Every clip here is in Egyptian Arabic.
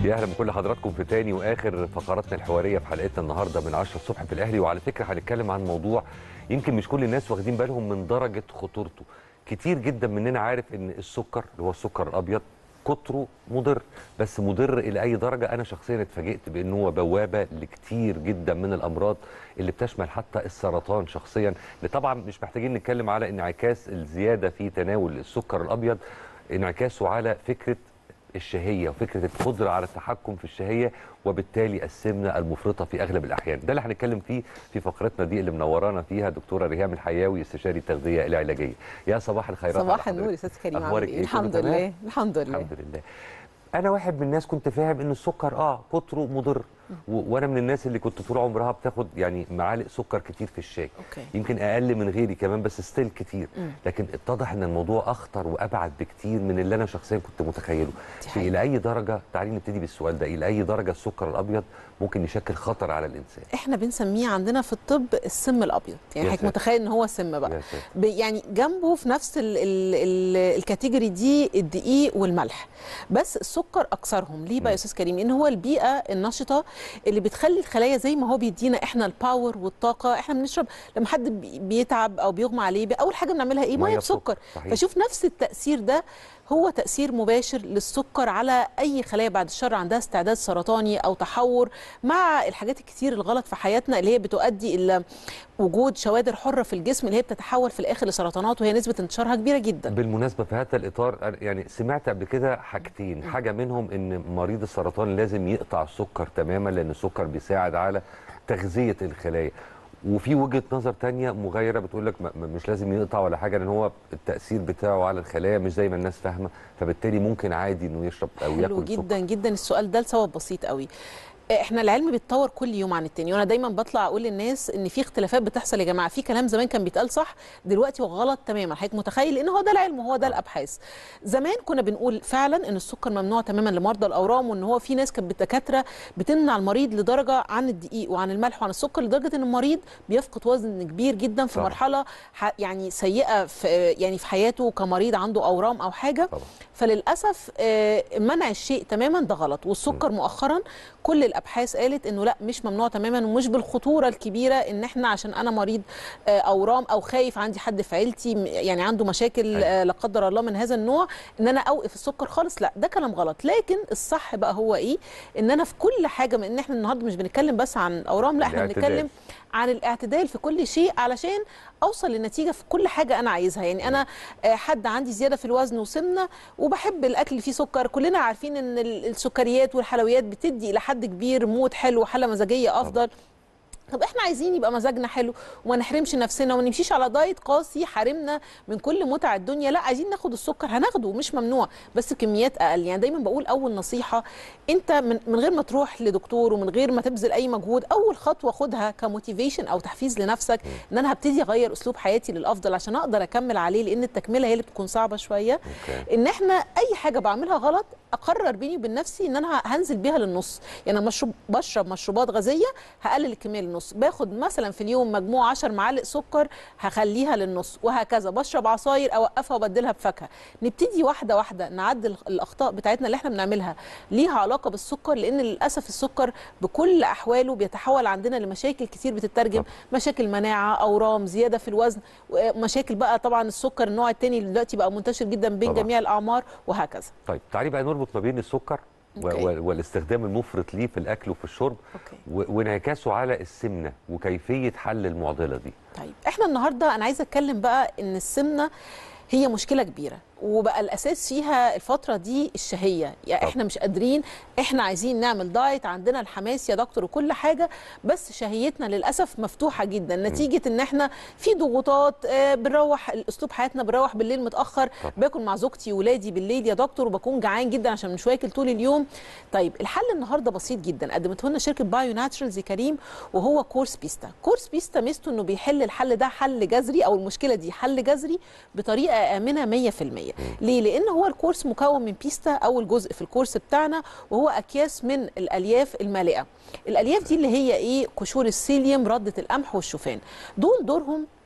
يا اهلا بكل حضراتكم في تاني واخر فقراتنا الحواريه في حلقتنا النهارده من 10 الصبح في الاهلي وعلى فكره هنتكلم عن موضوع يمكن مش كل الناس واخدين بالهم من درجه خطورته كتير جدا مننا عارف ان السكر اللي هو السكر الابيض كتره مضر بس مضر الى اي درجه انا شخصيا اتفاجئت بانه هو بوابه لكتير جدا من الامراض اللي بتشمل حتى السرطان شخصيا اللي طبعا مش محتاجين نتكلم على انعكاس الزياده في تناول السكر الابيض انعكاسه على فكره الشهيه وفكره القدره على التحكم في الشهيه وبالتالي السمنه المفرطه في اغلب الاحيان ده اللي هنتكلم فيه في فقرتنا دي اللي منورانا فيها دكتوره ريهام الحياوي استشاري التغذيه العلاجيه يا صباح الخيرات على صباح حضرتك. النور يا استاذ كريم أخبارك عامل إيه؟ ايه الحمد كله تمام؟ لله الحمد لله الحمد لله انا واحد من الناس كنت فاهم ان السكر اه كتره مضر و- وانا من الناس اللي كنت طول عمرها بتاخد يعني معالق سكر كتير في الشاي اوكي يمكن اقل من غيري كمان بس ستيل كتير مم. لكن اتضح ان الموضوع اخطر وابعد بكتير من اللي انا شخصيا كنت متخيله دي في حقيقة. الى اي درجه تعالي نبتدي بالسؤال ده الى اي درجه السكر الابيض ممكن يشكل خطر على الانسان احنا بنسميه عندنا في الطب السم الابيض يعني يا حضرتك ساتر. متخيل ان هو سم بقى يا ساتر. ب- يعني جنبه في نفس ال ال ال الكاتيجوري دي الدقيق والملح بس السكر اكثرهم ليه بقى يا استاذ كريم لان هو البيئه النشطه اللي بتخلي الخلايا زي ما هو بيدينا احنا الباور والطاقه احنا بنشرب لما حد بي- بيتعب او بيغمى عليه اول حاجه بنعملها ايه مية ميه بسكر. بسكر صحيح. فشوف نفس التاثير ده هو تاثير مباشر للسكر على اي خلايا بعد الشر عندها استعداد سرطاني او تحور مع الحاجات الكتير الغلط في حياتنا اللي هي بتؤدي الى وجود شوادر حره في الجسم اللي هي بتتحول في الاخر لسرطانات وهي نسبه انتشارها كبيره جدا بالمناسبه في هذا الاطار أنا يعني سمعت قبل كده حاجتين حاجه منهم ان مريض السرطان لازم يقطع السكر تماما لان السكر بيساعد على تغذيه الخلايا وفي وجهه نظر تانية مغايره بتقول لك مش لازم يقطع ولا حاجه لان هو التاثير بتاعه على الخلايا مش زي ما الناس فاهمه فبالتالي ممكن عادي انه يشرب او حلو ياكل جدا سكر جدا السؤال ده لسبب بسيط قوي احنا العلم بيتطور كل يوم عن التاني وانا دايما بطلع اقول للناس ان في اختلافات بتحصل يا جماعه في كلام زمان كان بيتقال صح دلوقتي هو غلط تماما حضرتك متخيل ان هو ده العلم وهو ده الابحاث زمان كنا بنقول فعلا ان السكر ممنوع تماما لمرضى الاورام وان هو في ناس كانت الدكاتره بتمنع المريض لدرجه عن الدقيق وعن الملح وعن السكر لدرجه ان المريض بيفقد وزن كبير جدا في طبعا. مرحله ح- يعني سيئه في يعني في حياته كمريض عنده اورام او حاجه طبعا فللاسف آه، منع الشيء تماما ده غلط والسكر مؤخرا كل الابحاث قالت انه لا مش ممنوع تماما ومش بالخطوره الكبيره ان احنا عشان انا مريض آه، اورام او خايف عندي حد في عيلتي م- يعني عنده مشاكل أيوة. آه، لا قدر الله من هذا النوع ان انا اوقف السكر خالص لا ده كلام غلط لكن الصح بقى هو ايه ان انا في كل حاجه من ان احنا النهارده مش بنتكلم بس عن الاورام لا احنا الاعتدال. بنتكلم عن الاعتدال في كل شيء علشان اوصل لنتيجه في كل حاجه انا عايزها يعني انا آه، حد عندي زياده في الوزن وسمنه وبحب الاكل اللي فيه سكر كلنا عارفين ان ال- السكريات والحلويات بتدي الى حد كبير مود حلو حاله مزاجيه افضل طب احنا عايزين يبقى مزاجنا حلو وما نحرمش نفسنا وما نمشيش على دايت قاسي حارمنا من كل متع الدنيا لا عايزين ناخد السكر هناخده مش ممنوع بس كميات اقل يعني دايما بقول اول نصيحه انت من, من غير ما تروح لدكتور ومن غير ما تبذل اي مجهود اول خطوه خدها كموتيفيشن او تحفيز لنفسك ان انا هبتدي اغير اسلوب حياتي للافضل عشان اقدر اكمل عليه لان التكمله هي اللي بتكون صعبه شويه اوكي ان احنا اي حاجه بعملها غلط اقرر بيني وبين نفسي ان انا هنزل بيها للنص يعني انا مشروب بشرب مشروبات غازيه هقلل الكميه للنص باخد مثلا في اليوم مجموعه 10 معالق سكر هخليها للنص وهكذا بشرب عصاير اوقفها وابدلها بفاكهه نبتدي واحده واحده نعدل الاخطاء بتاعتنا اللي احنا بنعملها ليها علاقه بالسكر لان للاسف السكر بكل احواله بيتحول عندنا لمشاكل كتير بتترجم طبعا. مشاكل مناعه اورام زياده في الوزن مشاكل بقى طبعا السكر النوع الثاني اللي دلوقتي بقى منتشر جدا بين طبعا. جميع الاعمار وهكذا طيب تعالي بقى نربط ما بين السكر و- أوكي. و- والاستخدام المفرط ليه في الاكل وفي الشرب اوكي و- وانعكاسه على السمنه وكيفيه حل المعضله دي طيب احنا النهارده انا عايزه اتكلم بقى ان السمنه هي مشكله كبيره وبقى الاساس فيها الفتره دي الشهيه يعني طب. احنا مش قادرين احنا عايزين نعمل دايت عندنا الحماس يا دكتور وكل حاجه بس شهيتنا للاسف مفتوحه جدا نتيجه ان احنا في ضغوطات آه، بنروح الاسلوب حياتنا بنروح بالليل متاخر طب. باكل مع زوجتي وولادي بالليل يا دكتور وبكون جعان جدا عشان مش واكل طول اليوم طيب الحل النهارده بسيط جدا قدمته لنا شركه بايو ناتشرالز يا كريم وهو كورس بيستا كورس بيستا ميزته انه بيحل الحل ده حل جذري او المشكله دي حل جذري بطريقه امنه 100% ليه لان هو الكورس مكون من بيستا اول جزء في الكورس بتاعنا وهو اكياس من الالياف المالئه الالياف دي اللي هي ايه قشور السيليوم رده القمح والشوفان دول دورهم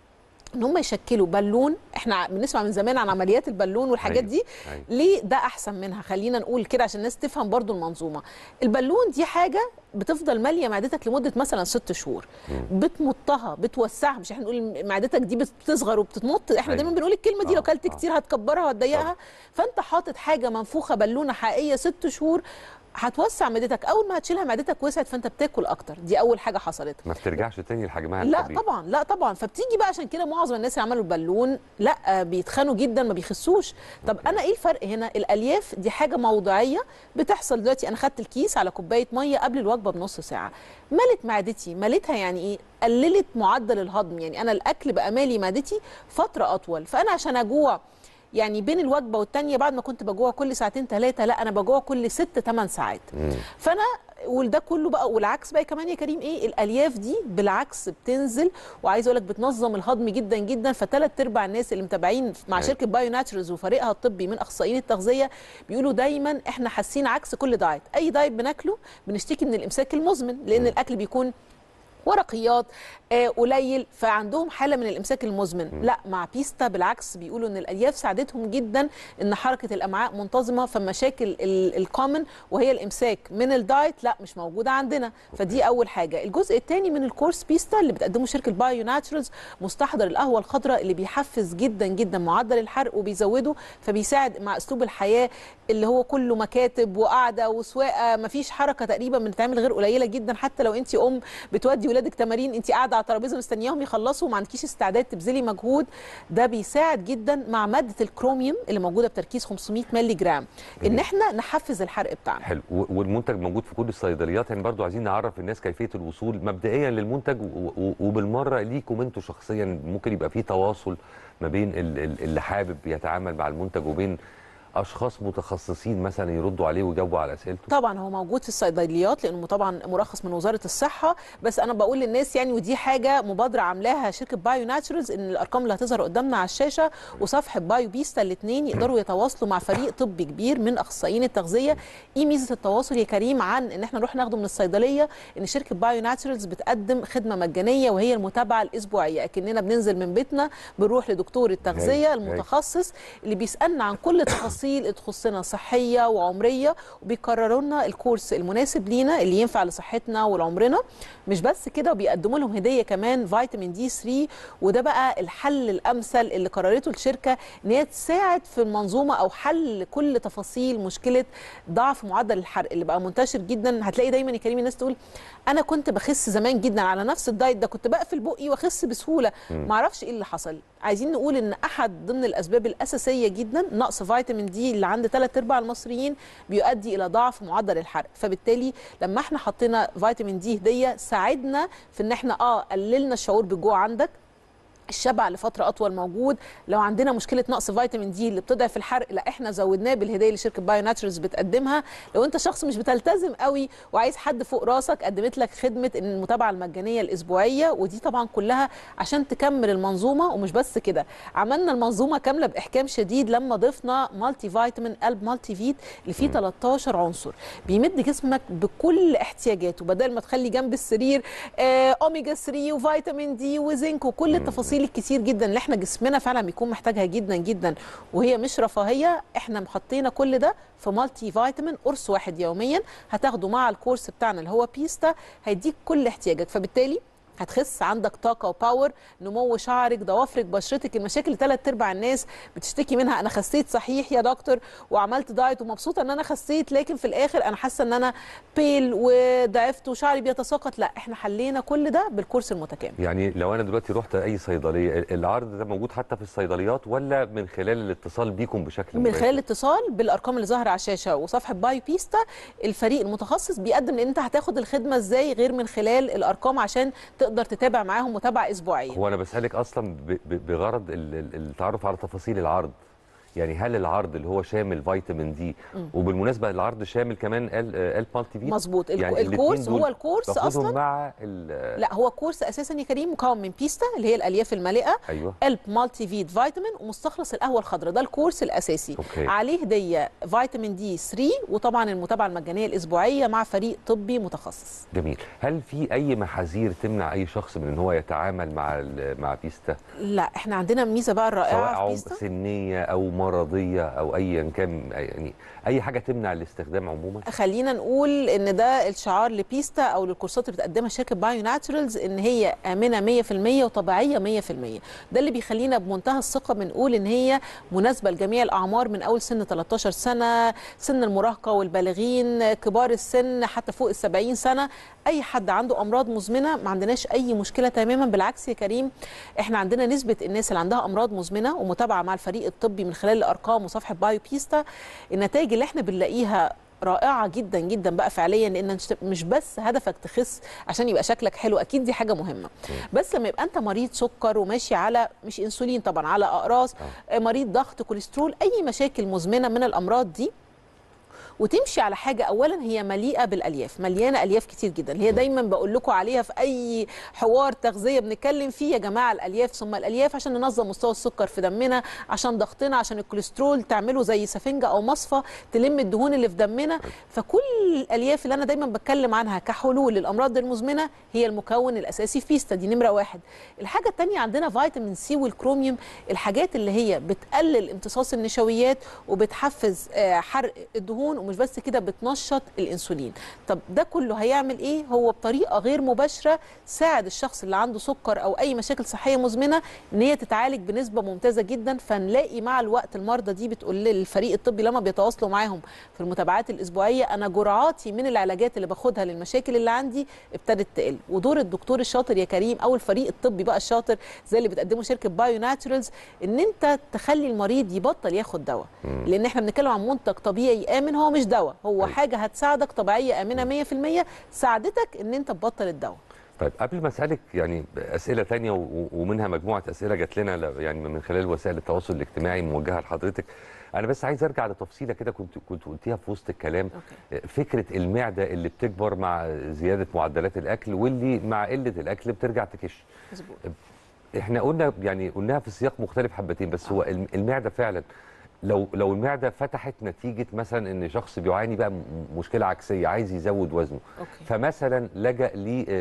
ان هم يشكلوا بالون احنا بنسمع من زمان عن عمليات البالون والحاجات أيوة، دي أيوة. ليه ده احسن منها خلينا نقول كده عشان الناس تفهم برضو المنظومه البالون دي حاجه بتفضل ماليه معدتك لمده مثلا ست شهور بتمطها بتوسعها مش احنا نقول معدتك دي بتصغر وبتتمط احنا أيوة. دايما بنقول الكلمه دي آه، لو كلت آه. كتير هتكبرها وهتضيقها فانت حاطط حاجه منفوخه بالونه حقيقيه ست شهور هتوسع معدتك اول ما هتشيلها معدتك وسعت فانت بتاكل اكتر دي اول حاجه حصلت ما بترجعش تاني لحجمها لا الطبيعي. طبعا لا طبعا فبتيجي بقى عشان كده معظم الناس اللي عملوا البالون لا بيتخنوا جدا ما بيخسوش طب انا ايه الفرق هنا الالياف دي حاجه موضعيه بتحصل دلوقتي انا خدت الكيس على كوبايه ميه قبل الوجبه بنص ساعه ملت معدتي ملتها يعني ايه قللت معدل الهضم يعني انا الاكل بقى مالي معدتي فتره اطول فانا عشان اجوع يعني بين الوجبه والتانيه بعد ما كنت بجوع كل ساعتين ثلاثه لا انا بجوع كل ست ثمان ساعات فانا وده كله بقى والعكس بقى كمان يا كريم ايه الالياف دي بالعكس بتنزل وعايزه اقول لك بتنظم الهضم جدا جدا فثلاث ارباع الناس اللي متابعين مع أيوة. شركه بايو ناتشرالز وفريقها الطبي من اخصائيين التغذيه بيقولوا دايما احنا حاسين عكس كل دايت اي دايت بناكله بنشتكي من الامساك المزمن لان الاكل بيكون ورقيات آه قليل فعندهم حاله من الامساك المزمن لا مع بيستا بالعكس بيقولوا ان الالياف ساعدتهم جدا ان حركه الامعاء منتظمه فمشاكل الكومن وهي الامساك من الدايت لا مش موجوده عندنا فدي اول حاجه الجزء الثاني من الكورس بيستا اللي بتقدمه شركه بايو ناتشرالز مستحضر القهوه الخضراء اللي بيحفز جدا جدا معدل الحرق وبيزوده فبيساعد مع اسلوب الحياه اللي هو كله مكاتب وقعده وسواقه مفيش حركه تقريبا بنتعمل غير قليله جدا حتى لو انت ام بتودي ولادك تمارين انت قاعده على الترابيزه مستنياهم يخلصوا وما عندكيش استعداد تبذلي مجهود ده بيساعد جدا مع ماده الكروميوم اللي موجوده بتركيز 500 مللي جرام ان احنا نحفز الحرق بتاعنا حلو و- والمنتج موجود في كل الصيدليات يعني برضو عايزين نعرف الناس كيفيه الوصول مبدئيا للمنتج و- و- وبالمره ليكم انتوا شخصيا ممكن يبقى في تواصل ما بين ال- ال- اللي حابب يتعامل مع المنتج وبين اشخاص متخصصين مثلا يردوا عليه ويجاوبوا على اسئلته طبعا هو موجود في الصيدليات لانه طبعا مرخص من وزاره الصحه بس انا بقول للناس يعني ودي حاجه مبادره عاملاها شركه بايو ناتشرالز ان الارقام اللي هتظهر قدامنا على الشاشه وصفحه بايو بيستا الاثنين يقدروا يتواصلوا مع فريق طبي كبير من اخصائيين التغذيه ايه ميزه التواصل يا كريم عن ان احنا نروح ناخده من الصيدليه ان شركه بايو ناتشرالز بتقدم خدمه مجانيه وهي المتابعه الاسبوعيه اكننا بننزل من بيتنا بنروح لدكتور التغذيه هاي- هاي. المتخصص اللي بيسالنا عن كل التفاصيل اللي تخصنا صحيه وعمريه وبيقرروا لنا الكورس المناسب لينا اللي ينفع لصحتنا ولعمرنا مش بس كده وبيقدموا لهم هديه كمان فيتامين دي 3 وده بقى الحل الامثل اللي قررته الشركه ان هي تساعد في المنظومه او حل كل تفاصيل مشكله ضعف معدل الحرق اللي بقى منتشر جدا هتلاقي دايما يا كريم الناس تقول انا كنت بخس زمان جدا على نفس الدايت ده كنت بقفل بقي واخس بسهوله معرفش ايه اللي حصل عايزين نقول ان احد ضمن الاسباب الاساسيه جدا نقص فيتامين دي اللي عند ثلاث ارباع المصريين بيؤدي الى ضعف معدل الحرق فبالتالي لما احنا حطينا فيتامين دي هديه ساعدنا في ان احنا اه قللنا الشعور بالجوع عندك الشبع لفتره اطول موجود لو عندنا مشكله نقص فيتامين دي اللي بتضعف الحرق لا احنا زودناه بالهديه اللي شركه بايو ناتشرز بتقدمها لو انت شخص مش بتلتزم قوي وعايز حد فوق راسك قدمت لك خدمه ان المتابعه المجانيه الاسبوعيه ودي طبعا كلها عشان تكمل المنظومه ومش بس كده عملنا المنظومه كامله باحكام شديد لما ضفنا مالتي فيتامين قلب مالتي فيت اللي فيه 13 عنصر بيمد جسمك بكل احتياجاته بدل ما تخلي جنب السرير آه اوميجا 3 وفيتامين دي وزنك وكل التفاصيل الكتير جدا اللي احنا جسمنا فعلا بيكون محتاجها جدا جدا وهي مش رفاهيه احنا محطينا كل ده في مالتي فيتامين قرص واحد يوميا هتاخده مع الكورس بتاعنا اللي هو بيستا هيديك كل احتياجك فبالتالي هتخس عندك طاقه وباور نمو شعرك ضوافرك بشرتك المشاكل اللي ثلاث ارباع الناس بتشتكي منها انا خسيت صحيح يا دكتور وعملت دايت ومبسوطه ان انا خسيت لكن في الاخر انا حاسه ان انا بيل وضعفت وشعري بيتساقط لا احنا حلينا كل ده بالكورس المتكامل يعني لو انا دلوقتي رحت اي صيدليه العرض ده موجود حتى في الصيدليات ولا من خلال الاتصال بيكم بشكل من مباشر؟ خلال الاتصال بالارقام اللي ظاهره على الشاشه وصفحه بايو بيستا الفريق المتخصص بيقدم ان انت هتاخد الخدمه ازاي غير من خلال الارقام عشان تقدر تتابع معاهم متابعه اسبوعيه هو انا بسالك اصلا ب- ب- بغرض ال- ال- التعرف على تفاصيل العرض يعني هل العرض اللي هو شامل فيتامين دي وبالمناسبه العرض شامل كمان ال ال مالتي فيت مظبوط الكو- يعني الاتنين الكورس دول هو الكورس باخدهم اصلا مع ال- لا هو كورس اساسا يا كريم مكون من بيستا اللي هي الالياف المالئه ايوه الب مالتي فيت فيتامين ومستخلص القهوه الخضراء ده الكورس الاساسي أوكي. عليه هديه فيتامين دي 3 وطبعا المتابعه المجانيه الاسبوعيه مع فريق طبي متخصص جميل هل في اي محاذير تمنع اي شخص من ان هو يتعامل مع ال- مع بيستا لا احنا عندنا ميزه بقى سواء الرائعه في عم بيستا سنيه او مرضيه او ايا كان يعني اي حاجه تمنع الاستخدام عموما خلينا نقول ان ده الشعار لبيستا او للكورسات اللي بتقدمها شركه بايو ناتشرالز ان هي امنه 100% وطبيعيه 100% ده اللي بيخلينا بمنتهى الثقه بنقول ان هي مناسبه لجميع الاعمار من اول سن 13 سنه سن المراهقه والبالغين كبار السن حتى فوق ال 70 سنه اي حد عنده امراض مزمنه ما عندناش اي مشكله تماما بالعكس يا كريم احنا عندنا نسبه الناس اللي عندها امراض مزمنه ومتابعه مع الفريق الطبي من خلال الارقام وصفحه بايو بيستا النتائج اللي احنا بنلاقيها رائعه جدا جدا بقى فعليا لان مش- مش بس هدفك تخس عشان يبقى شكلك حلو اكيد دي حاجه مهمه بس لما يبقى انت مريض سكر وماشي على مش انسولين طبعا على اقراص آه، مريض ضغط كوليسترول اي مشاكل مزمنه من الامراض دي وتمشي على حاجه اولا هي مليئه بالالياف مليانه الياف كتير جدا اللي هي دايما بقول لكم عليها في اي حوار تغذيه بنتكلم فيه يا جماعه الالياف ثم الالياف عشان ننظم مستوى السكر في دمنا عشان ضغطنا عشان الكوليسترول تعمله زي سفنجه او مصفى تلم الدهون اللي في دمنا فكل الالياف اللي انا دايما بتكلم عنها كحلول للامراض المزمنه هي المكون الاساسي في بيستا دي نمره واحد الحاجه الثانيه عندنا فيتامين سي والكروميوم الحاجات اللي هي بتقلل امتصاص النشويات وبتحفز آه، حرق الدهون ومش بس كده بتنشط الانسولين طب ده كله هيعمل ايه هو بطريقه غير مباشره ساعد الشخص اللي عنده سكر او اي مشاكل صحيه مزمنه ان هي تتعالج بنسبه ممتازه جدا فنلاقي مع الوقت المرضى دي بتقول للفريق الطبي لما بيتواصلوا معاهم في المتابعات الاسبوعيه انا جرعاتي من العلاجات اللي باخدها للمشاكل اللي عندي ابتدت تقل ودور الدكتور الشاطر يا كريم او الفريق الطبي بقى الشاطر زي اللي بتقدمه شركه بايو ناتشرالز ان انت تخلي المريض يبطل ياخد دواء لان احنا بنتكلم عن منتج طبيعي امن هو مش دواء هو أيوة. حاجه هتساعدك طبيعيه امنه 100% ساعدتك ان انت تبطل الدواء طيب قبل ما اسالك يعني اسئله تانية و- ومنها مجموعه اسئله جات لنا ل- يعني من خلال وسائل التواصل الاجتماعي موجهه لحضرتك انا بس عايز ارجع لتفصيله كده كنت كنت قلتيها في وسط الكلام أوكي. فكره المعده اللي بتكبر مع زياده معدلات الاكل واللي مع قله الاكل بترجع تكش مظبوط احنا قلنا يعني قلناها في سياق مختلف حبتين بس هو الم- المعده فعلا لو لو المعده فتحت نتيجه مثلا ان شخص بيعاني بقى م- مشكله عكسيه عايز يزود وزنه اوكي فمثلا لجا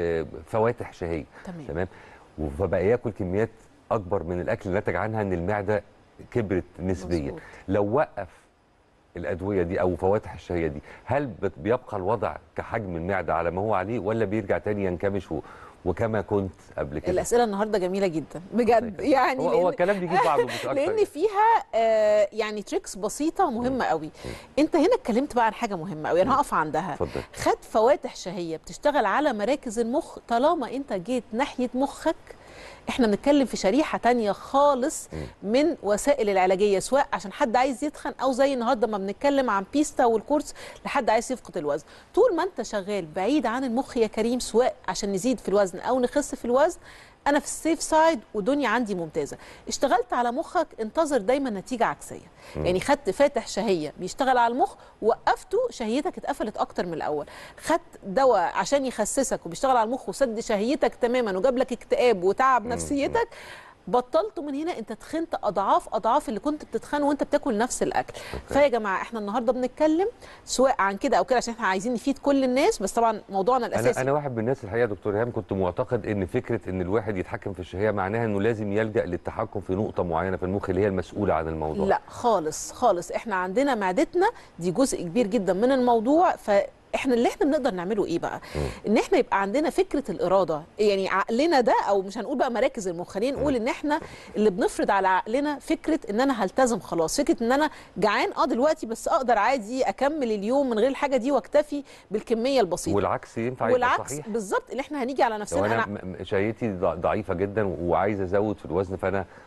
لفواتح شهيه تمام تمام فبقى ياكل كميات اكبر من الاكل اللي نتج عنها ان المعده كبرت نسبيا مظبوط. لو وقف الادويه دي او فواتح الشهيه دي هل بت- بيبقى الوضع كحجم المعده على ما هو عليه ولا بيرجع تاني ينكمش و... وكما كنت قبل كده الاسئله النهارده جميله جدا بجد يعني هو, هو لأن- كلام بيجيب بعضه مش اكتر لان فيها آه يعني تريكس بسيطه مهمه قوي انت هنا اتكلمت بقى عن حاجه مهمه قوي انا هقف عندها اتفضل خد فواتح شهيه بتشتغل على مراكز المخ طالما انت جيت ناحيه مخك احنا بنتكلم في شريحه تانية خالص من وسائل العلاجيه سواء عشان حد عايز يتخن او زي النهارده ما بنتكلم عن بيستا والكورس لحد عايز يفقد الوزن طول ما انت شغال بعيد عن المخ يا كريم سواء عشان نزيد في الوزن او نخس في الوزن انا في السيف سايد ودنيا عندي ممتازه اشتغلت على مخك انتظر دايما نتيجه عكسيه يعني خدت فاتح شهيه بيشتغل على المخ وقفته شهيتك اتقفلت اكتر من الاول خدت دواء عشان يخسسك وبيشتغل على المخ وسد شهيتك تماما وجاب لك اكتئاب وتعب نفسيتك بطلته من هنا انت تخنت اضعاف اضعاف اللي كنت بتتخن وانت بتاكل نفس الاكل فيا جماعه احنا النهارده بنتكلم سواء عن كده او كده عشان احنا عايزين نفيد كل الناس بس طبعا موضوعنا الاساسي انا انا واحد من الناس الحقيقه يا دكتور ايهاب كنت معتقد ان فكره ان الواحد يتحكم في الشهيه معناها انه لازم يلجا للتحكم في نقطه معينه في المخ اللي هي المسؤوله عن الموضوع لا خالص خالص احنا عندنا معدتنا دي جزء كبير جدا من الموضوع فاحنا اللي احنا بنقدر نعمله ايه بقى ان احنا يبقى عندنا فكره الاراده يعني عقلنا ده او مش هنقول بقى مراكز المخ خلينا نقول ان احنا اللي بنفرض على عقلنا فكره ان انا هلتزم خلاص فكره ان انا جعان اه دلوقتي بس اقدر عادي اكمل اليوم من غير الحاجه دي واكتفي بالكميه البسيطه والعكس ينفع يبقى والعكس صحيح بالظبط اللي احنا هنيجي على لو نفسنا انا انا م- م- شهيتي ض- ضعيفه جدا وعايز ازود في الوزن فانا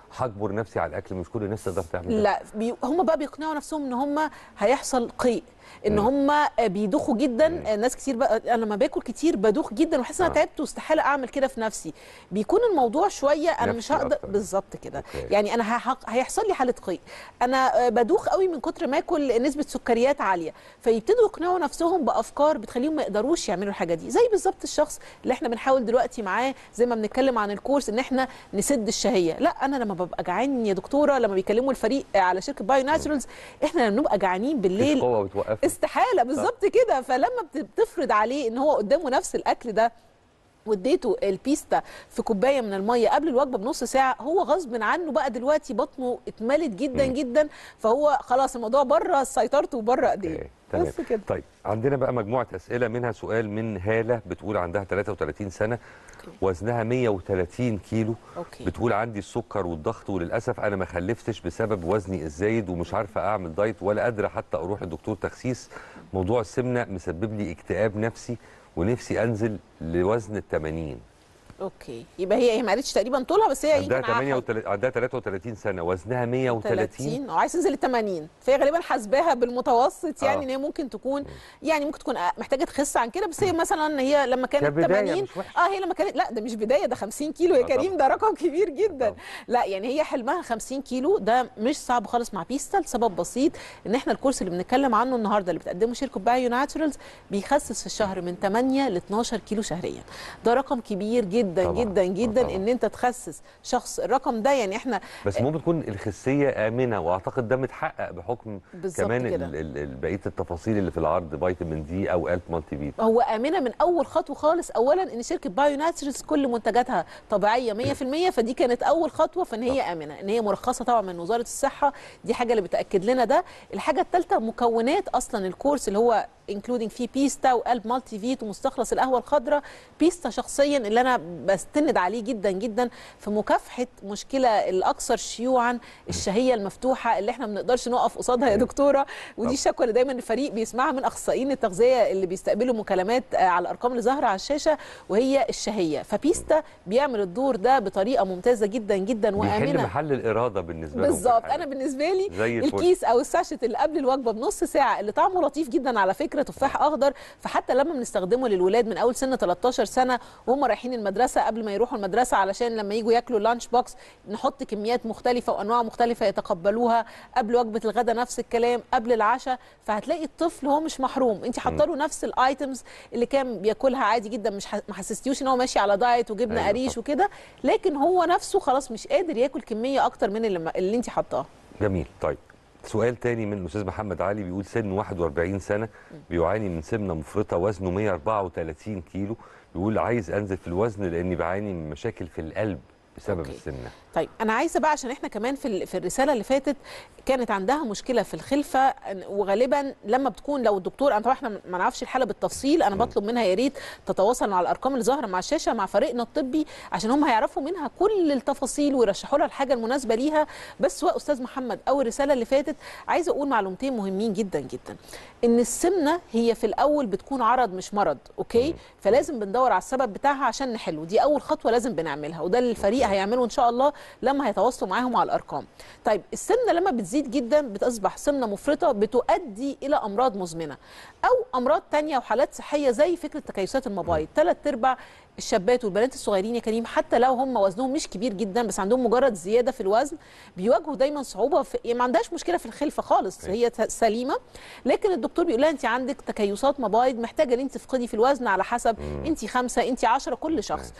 هجبر نفسي على الاكل مش كل الناس تقدر تعمل ده. لا بي هم بقى بيقنعوا نفسهم ان هم هيحصل قيء ان هم بيدوخوا جدا ناس كتير بقى انا لما باكل كتير بدوخ جدا وبحس ان انا آه. تعبت واستحاله اعمل كده في نفسي بيكون الموضوع شويه انا مش نفسي هقدر أكتر. بالظبط كده أوكي. يعني انا هحق- هيحصل لي حاله قيء انا آه، بدوخ قوي من كتر ما اكل نسبه سكريات عاليه فيبتدوا يقنعوا نفسهم بافكار بتخليهم ما يقدروش يعملوا الحاجه دي زي بالظبط الشخص اللي احنا بنحاول دلوقتي معاه زي ما بنتكلم عن الكورس ان احنا نسد الشهيه لا انا لما ببقى جعان يا دكتوره لما بيكلموا الفريق على شركه بايو ناتشرالز احنا لما بنبقى جعانين مفيش بالليل قوه بتوقف استحاله بالظبط كده فلما بت- بتفرض عليه ان هو قدامه نفس الاكل ده واديته البيستا في كوبايه من الميه قبل الوجبه بنص ساعه هو غصب عنه بقى دلوقتي بطنه اتملت جدا مم. جدا فهو خلاص الموضوع بره سيطرته وبره ايديه أوكي، تمام. بس كده طيب عندنا بقى مجموعه اسئله منها سؤال من هاله بتقول عندها 33 سنه أوكي. وزنها 130 كيلو اوكي بتقول عندي السكر والضغط وللاسف انا ما خلفتش بسبب وزني الزايد ومش عارفه اعمل دايت ولا قادره حتى اروح لدكتور تخسيس موضوع السمنه مسبب لي اكتئاب نفسي ونفسي انزل لوزن ال 80 اوكي يبقى هي هي ما قالتش تقريبا طولها بس هي عندها يمكن عا- 38 عندها 33 سنه وزنها 130 30 وعايز تنزل ل 80 فهي غالبا حاسباها بالمتوسط يعني آه. ان هي ممكن تكون يعني ممكن تكون محتاجه تخس عن كده بس هي مثلا هي لما كانت كبداية 80 مش وحش. اه هي لما كانت لا ده مش بدايه ده 50 كيلو يا آه طبعا. كريم ده رقم كبير جدا طبعا. لا يعني هي حلمها 50 كيلو ده مش صعب خالص مع بيستا لسبب بسيط ان احنا الكورس اللي بنتكلم عنه النهارده اللي بتقدمه شركه بايو ناتشرالز بيخسس في الشهر من 8 ل 12 كيلو شهريا ده رقم كبير جدا طبعا. جدا آه جدا طبعا. ان انت تخسس شخص الرقم ده يعني احنا بس ممكن تكون الخسيه امنه واعتقد ده متحقق بحكم بالظبط كمان كده. ال- ال- ال- بقيه التفاصيل اللي في العرض فيتامين دي او الف مالتي فيت هو امنه من اول خطوه خالص اولا ان شركه بايو ناتشرز كل منتجاتها طبيعيه 100% فدي كانت اول خطوه فان هي امنه ان هي مرخصه طبعا من وزاره الصحه دي حاجه اللي بتاكد لنا ده الحاجه الثالثه مكونات اصلا الكورس اللي هو انكلودنج فيه بيستا وقلب مالتي فيت ومستخلص القهوه الخضراء بيستا شخصيا اللي انا بستند عليه جدا جدا في مكافحه مشكله الاكثر شيوعا الشهيه المفتوحه اللي احنا ما بنقدرش نقف قصادها يا دكتوره ودي طب. الشكوى اللي دايما الفريق بيسمعها من اخصائيين التغذيه اللي بيستقبلوا مكالمات آه، على الارقام اللي ظاهره على الشاشه وهي الشهيه فبيستا بيعمل الدور ده بطريقه ممتازه جدا جدا بيحل وامنه محل الاراده بالنسبه لهم في بالظبط الحياة. انا بالنسبه لي زي الفل. الكيس او الساشت اللي قبل الوجبه بنص ساعه اللي طعمه لطيف جدا على فكره تفاح اخضر فحتى لما بنستخدمه للولاد من اول سن 13 سنه وهم رايحين المدرسه قبل ما يروحوا المدرسه علشان لما يجوا ياكلوا اللانش بوكس نحط كميات مختلفه وانواع مختلفه يتقبلوها قبل وجبه الغداء نفس الكلام قبل العشاء فهتلاقي الطفل هو مش محروم انت حاطه له نفس الايتمز اللي كان بياكلها عادي جدا مش ح- ما حسستيوش ان هو ماشي على دايت وجبنه أيوة قريش طبعا. وكده لكن هو نفسه خلاص مش قادر ياكل كميه اكتر من اللي, اللي انت حطاه جميل طيب سؤال تاني من الاستاذ محمد علي بيقول سن 41 سنه بيعاني من سمنه مفرطه وزنه 134 كيلو بيقول عايز انزل في الوزن لاني بعاني من مشاكل في القلب بسبب أوكي. السمنه طيب انا عايزه بقى عشان احنا كمان في ال- في الرساله اللي فاتت كانت عندها مشكله في الخلفه وغالبا لما بتكون لو الدكتور انا طبعا احنا ما نعرفش الحاله بالتفصيل انا بطلب منها يا ريت تتواصل مع الارقام اللي ظاهره مع الشاشه مع فريقنا الطبي عشان هم هيعرفوا منها كل التفاصيل ويرشحوا لها الحاجه المناسبه ليها بس سواء استاذ محمد او الرساله اللي فاتت عايزه اقول معلومتين مهمين جدا جدا ان السمنه هي في الاول بتكون عرض مش مرض اوكي فلازم بندور على السبب بتاعها عشان نحله دي اول خطوه لازم بنعملها وده اللي الفريق هيعمله ان شاء الله لما هيتواصلوا معاهم على الارقام طيب السمنه لما بتزيد جدا بتصبح سمنه مفرطه بتؤدي الى امراض مزمنه او امراض تانية وحالات صحيه زي فكره تكيسات المبايض ثلاث ارباع الشابات والبنات الصغيرين يا كريم حتى لو هم وزنهم مش كبير جدا بس عندهم مجرد زياده في الوزن بيواجهوا دايما صعوبه في يعني ما عندهاش مشكله في الخلفه خالص هي ت- سليمه لكن الدكتور بيقول لها انت عندك تكيسات مبايض محتاجه ان انت تفقدي في الوزن على حسب انت خمسه انت عشرة كل شخص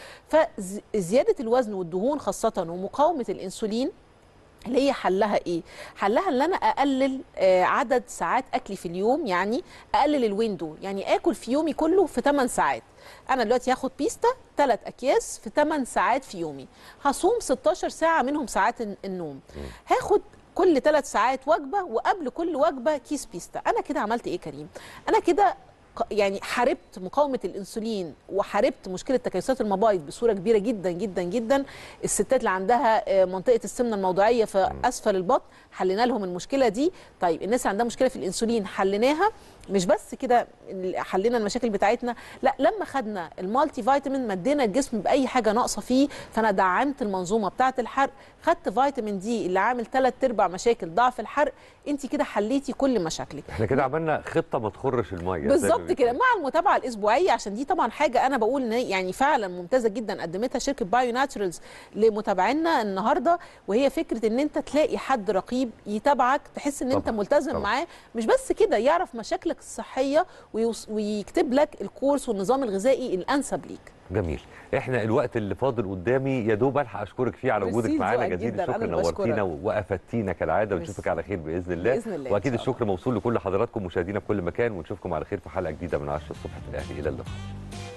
فزياده الوزن والدهون خاصه ومقاومه الانسولين اللي هي حلها ايه؟ حلها ان انا اقلل آه، عدد ساعات اكلي في اليوم يعني اقلل الويندو يعني اكل في يومي كله في 8 ساعات انا دلوقتي هاخد بيستا ثلاث اكياس في 8 ساعات في يومي هصوم 16 ساعه منهم ساعات الن- النوم هاخد كل ثلاث ساعات وجبه وقبل كل وجبه كيس بيستا انا كده عملت ايه كريم انا كده ق- يعني حاربت مقاومه الانسولين وحاربت مشكله تكيسات المبايض بصوره كبيره جدا جدا جدا الستات اللي عندها آه، منطقه السمنه الموضعيه في اسفل البطن حلينا لهم المشكله دي طيب الناس اللي عندها مشكله في الانسولين حليناها مش بس كده حلينا المشاكل بتاعتنا لا لما خدنا المالتي فيتامين مدينا الجسم باي حاجه ناقصه فيه فانا دعمت المنظومه بتاعه الحرق خدت فيتامين دي اللي عامل ثلاث ارباع مشاكل ضعف الحرق انت كده حليتي كل مشاكلك احنا كده عملنا خطه ما تخرش الميه زي ما بالظبط بيقولوا. كده مع المتابعه الاسبوعيه عشان دي طبعا حاجه انا بقول ان هي يعني فعلا ممتازه جدا قدمتها شركه بايو ناتشرالز لمتابعينا النهارده وهي فكره ان انت تلاقي حد رقيب يتابعك تحس ان انت طبعاً، ملتزم طبعاً. معاه مش بس كده يعرف مشاكلك الصحيه ويوص- ويكتب لك الكورس والنظام الغذائي الانسب ليك جميل احنا الوقت اللي فاضل قدامي يا دوب الحق اشكرك فيه على ميرسي وجودك معانا لذوقك جزيل جداً، الشكر أنا اللي بشكرك. نورتينا وافدتينا كالعاده ميرسي. ونشوفك على خير باذن الله بإذن الله إن واكيد شاء الله. الشكر موصول لكل حضراتكم مشاهدينا في كل مكان ونشوفكم على خير في حلقه جديده من 10 الصبح في الاهلي الى اللقاء